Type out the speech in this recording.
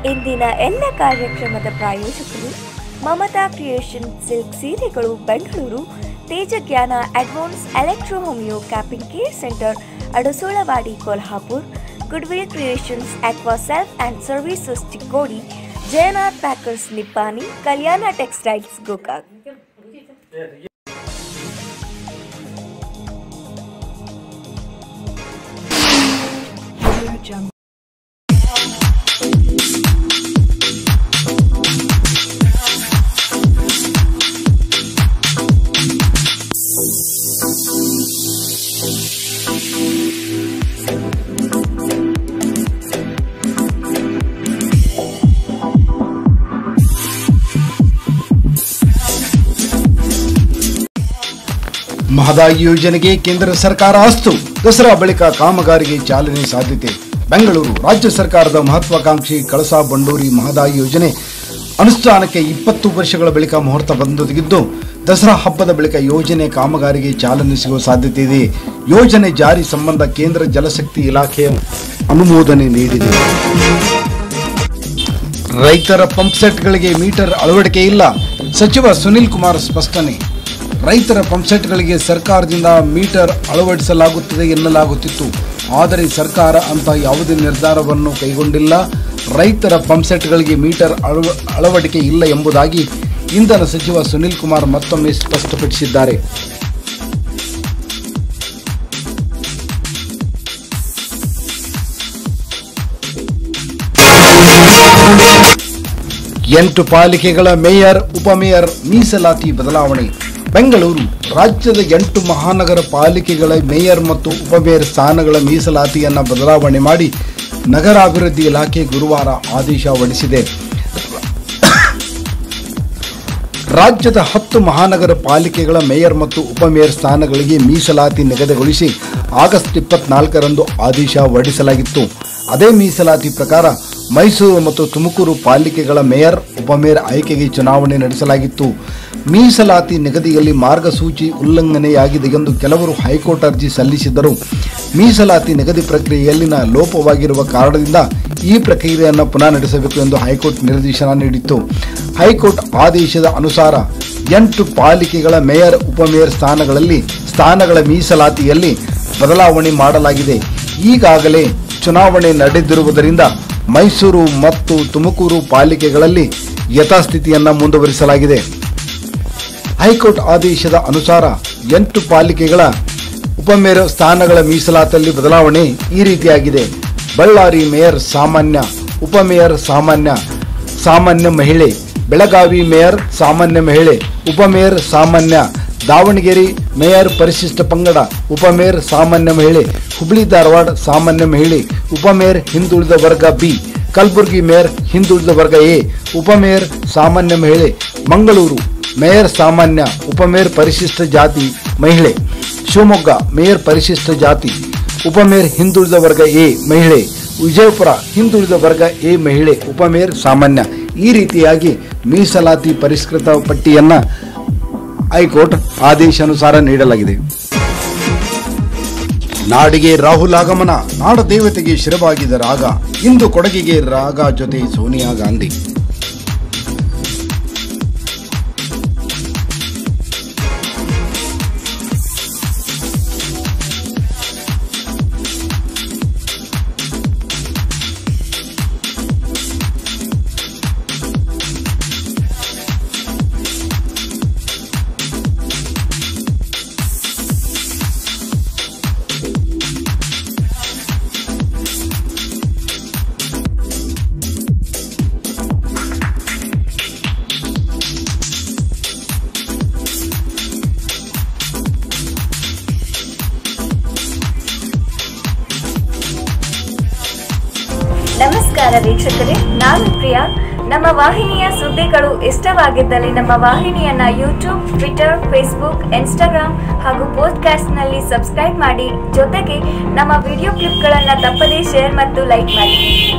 ಇಂದಿನ ಎಲ್ಲ ಕಾರ್ಯಕ್ರಮದ ಪ್ರಾಯೋಜಕರು ಮಮತಾ ಕ್ರಿಯೇಷನ್ ಸಿಲ್ಕ್ ಸೀರೆಗಳು Bengaluru Tejajnana advance electro homeo cupping care centre Adasolawadi Kolhapur goodwill creations aqua self and services Chikkodi Jayanath packers Nippani Kalyana textiles Gokak Mahadayi ಯೋಜನೆಗೆ ಕೇಂದ್ರ ಸರ್ಕಾರ ಅಸ್ತು ದಸರಾ ಬಳಿಕ ಕಾಮಗಾರಿಗೆ ಚಾಲನೆ ಸಾಧ್ಯತೆ ಬೆಂಗಳೂರು ರಾಜ್ಯ ಸರ್ಕಾರದ ಮಹತ್ವಾಕಾಂಕ್ಷಿ ಕಳಸಾ ಬಂಡೂರಿ ಮಹದಾಯಿ ಯೋಜನೆ ಅನುಷ್ಠಾನಕ್ಕೆ ಇಪ್ಪತ್ತು ವರ್ಷಗಳ ಬಳಿಕ ಮುಹೂರ್ತ ಬಂದೊದಗಿದ್ದು ದಸರಾ ಹಬ್ಬದ ಬಳಿಕ ಯೋಜನೆ ಕಾಮಗಾರಿಗೆ ಚಾಲನೆ ಸಿಗುವ ಸಾಧ್ಯತೆ ಇದೆ ಯೋಜನೆ ಜಾರಿ ಸಂಬಂಧ ಕೇಂದ್ರ ಜಲಶಕ್ತಿ ಇಲಾಖೆಯ ಅನುಮೋದನೆ ನೀಡಿದೆ ರೈತರ ಪಂಪ್ಸೆಟ್ಗಳಿಗೆ ಮೀಟರ್ ಅಳವಡಿಕೆ ಇಲ್ಲ ಸಚಿವ ಸುನಿಲ್ ಕುಮಾರ್ ಸ್ಪಷ್ಟನೆ ರೈತರ ಪಂಪ್ಸೆಟ್ಗಳಿಗೆ ಸರ್ಕಾರದಿಂದ ಮೀಟರ್ ಅಳವಡಿಸಲಾಗುತ್ತದೆ ಎನ್ನಲಾಗುತ್ತಿತ್ತು ಆದರೆ ಸರ್ಕಾರ ಅಂತ ಯಾವುದೇ ನಿರ್ಧಾರವನ್ನು ಕೈಗೊಂಡಿಲ್ಲ ರೈತರ ಪಂಪ್ಸೆಟ್ಗಳಿಗೆ ಮೀಟರ್ ಅಳವ ಅಳವಡಿಕೆ ಇಲ್ಲ ಎಂಬುದಾಗಿ ಇಂಧನ ಸಚಿವ ಸುನಿಲ್ ಕುಮಾರ್ ಮತ್ತೊಮ್ಮೆ ಸ್ಪಷ್ಟಪಡಿಸಿದ್ದಾರೆ ಎಂಟು ಪಾಲಿಕೆಗಳ ಮೇಯರ್ ಉಪಮೇಯರ್ ಮೀಸಲಾತಿ ಬದಲಾವಣೆ ಬೆಂಗಳೂರು ರಾಜ್ಯದ ಎಂಟು ಮಹಾನಗರ ಪಾಲಿಕೆಗಳ ಮೇಯರ್ ಮತ್ತು ಉಪಮೇಯರ್ ಸ್ಥಾನಗಳ ಮೀಸಲಾತಿಯನ್ನು ಬದಲಾವಣೆ ಮಾಡಿ ನಗರಾಭಿವೃದ್ಧಿ ಇಲಾಖೆ ಗುರುವಾರ ಆದೇಶ ಹೊರಡಿಸಿದೆ ರಾಜ್ಯದ ಹತ್ತು ಮಹಾನಗರ ಪಾಲಿಕೆಗಳ ಮೇಯರ್ ಮತ್ತು ಉಪಮೇಯರ್ ಸ್ಥಾನಗಳಿಗೆ ಮೀಸಲಾತಿ ನಿಗದಿಗೊಳಿಸಿ ಆಗಸ್ಟ್ ಇಪ್ಪತ್ನಾಲ್ಕರಂದು ಆದೇಶ ಹೊರಡಿಸಲಾಗಿತ್ತು ಅದೇ ಮೀಸಲಾತಿ ಪ್ರಕಾರ ಮೈಸೂರು ಮತ್ತು ತುಮಕೂರು ಪಾಲಿಕೆಗಳ ಮೇಯರ್ ಉಪಮೇಯರ್ ಆಯ್ಕೆಗೆ ಚುನಾವಣೆ ನಡೆಸಲಾಗಿತ್ತು ಮೀಸಲಾತಿ ನಿಗದಿಯಲ್ಲಿ ಮಾರ್ಗಸೂಚಿ ಉಲ್ಲಂಘನೆಯಾಗಿದೆ ಎಂದು ಕೆಲವರು ಹೈಕೋರ್ಟ್ ಅರ್ಜಿ ಸಲ್ಲಿಸಿದ್ದರು ಮೀಸಲಾತಿ ನಿಗದಿ ಪ್ರಕ್ರಿಯೆಯಲ್ಲಿನ ಲೋಪವಾಗಿರುವ ಕಾರಣದಿಂದ ಈ ಪ್ರಕ್ರಿಯೆಯನ್ನು ಪುನಃ ನಡೆಸಬೇಕು ಎಂದು ಹೈಕೋರ್ಟ್ ನಿರ್ದೇಶನ ನೀಡಿತ್ತು ಹೈಕೋರ್ಟ್ ಆದೇಶದ ಅನುಸಾರ ಎಂಟು ಪಾಲಿಕೆಗಳ ಮೇಯರ್ ಉಪಮೇಯರ್ ಸ್ಥಾನಗಳಲ್ಲಿ ಸ್ಥಾನಗಳ ಮೀಸಲಾತಿಯಲ್ಲಿ ಬದಲಾವಣೆ ಮಾಡಲಾಗಿದೆ ಈಗಾಗಲೇ ಚುನಾವಣೆ ನಡೆದಿರುವುದರಿಂದ ಮೈಸೂರು ಮತ್ತು ತುಮಕೂರು ಪಾಲಿಕೆಗಳಲ್ಲಿ ಯಥಾಸ್ಥಿತಿಯನ್ನು ಮುಂದುವರಿಸಲಾಗಿದೆ ಹೈಕೋರ್ಟ್ ಆದೇಶದ ಅನುಸಾರ ಎಂಟು ಪಾಲಿಕೆಗಳ ಉಪಮೇಯರ್ ಸ್ಥಾನಗಳ ಮೀಸಲಾತಿಯಲ್ಲಿ ಬದಲಾವಣೆ ಈ ರೀತಿಯಾಗಿದೆ ಬಳ್ಳಾರಿ ಮೇಯರ್ ಸಾಮಾನ್ಯ ಉಪಮೇಯರ್ ಸಾಮಾನ್ಯ ಸಾಮಾನ್ಯ ಮಹಿಳೆ ಬೆಳಗಾವಿ ಮೇಯರ್ ಸಾಮಾನ್ಯ ಮಹಿಳೆ ಉಪಮೇಯರ್ ಸಾಮಾನ್ಯ ದಾವಣಗೆರೆ ಮೇಯರ್ ಪರಿಶಿಷ್ಟ ಪಂಗಡ ಉಪಮೇಯರ್ ಸಾಮಾನ್ಯ ಮಹಿಳೆ ಹುಬ್ಳಿ ಧಾರವಾಡ ಸಾಮಾನ್ಯ ಮಹಿಳೆ ಉಪಮೇಯರ್ ಹಿಂದುಳಿದ ವರ್ಗ ಬಿ ಕಲಬುರಗಿ ಮೇಯರ್ ಹಿಂದುಳಿದ ವರ್ಗ ಎ ಉಪಮೇಯರ್ ಸಾಮಾನ್ಯ ಮಹಿಳೆ ಮಂಗಳೂರು ಮೇಯರ್ ಸಾಮಾನ್ಯ ಉಪಮೇಯರ್ ಪರಿಶಿಷ್ಟ ಜಾತಿ ಮಹಿಳೆ ಶಿವಮೊಗ್ಗ ಮೇಯರ್ ಪರಿಶಿಷ್ಟ ಜಾತಿ ಉಪಮೇಯರ್ ಹಿಂದುಳಿದ ವರ್ಗ ಎ ಮಹಿಳೆ ವಿಜಯಪುರ ಹಿಂದುಳಿದ ವರ್ಗ ಎ ಮಹಿಳೆ ಉಪಮೇಯರ್ ಸಾಮಾನ್ಯ ಈ ರೀತಿಯಾಗಿ ಮೀಸಲಾತಿ ಪರಿಷ್ಕೃತ ಪಟ್ಟಿಯನ್ನ ಹೈಕೋರ್ಟ್ ಆದೇಶಾನುಸಾರ ನೀಡಲಾಗಿದೆ ನಾಡಿಗೆ ರಾಹುಲ್ ಆಗಮನ ನಾಡ ದೇವತೆಗೆ ಶಿರವಾಗಿದ ರಾಗ ಇಂದು ಕೊಡಗಿಗೆ ರಾಗ ಜೊತೆ ಸೋನಿಯಾ ಗಾಂಧಿ ನಮಸ್ಕಾರ ವೀಕ್ಷಕರೇ ನಾನು ಪ್ರಿಯಾ ನಮ್ಮ ವಾಹಿನಿಯ ಸುದ್ದಿಗಳು ಇಷ್ಟವಾಗಿದ್ದಲ್ಲಿ ನಮ್ಮ ವಾಹಿನಿಯನ್ನ ಯೂಟ್ಯೂಬ್ ಟ್ವಿಟರ್ ಫೇಸ್ಬುಕ್ ಇನ್ಸ್ಟಾಗ್ರಾಮ್ ಹಾಗೂ ನಲ್ಲಿ ಸಬ್ಸ್ಕ್ರೈಬ್ ಮಾಡಿ ಜೊತೆಗೆ ನಮ್ಮ ವಿಡಿಯೋ ಕ್ಲಿಪ್ಗಳನ್ನು ತಪ್ಪದೇ ಶೇರ್ ಮತ್ತು ಲೈಕ್ ಮಾಡಿ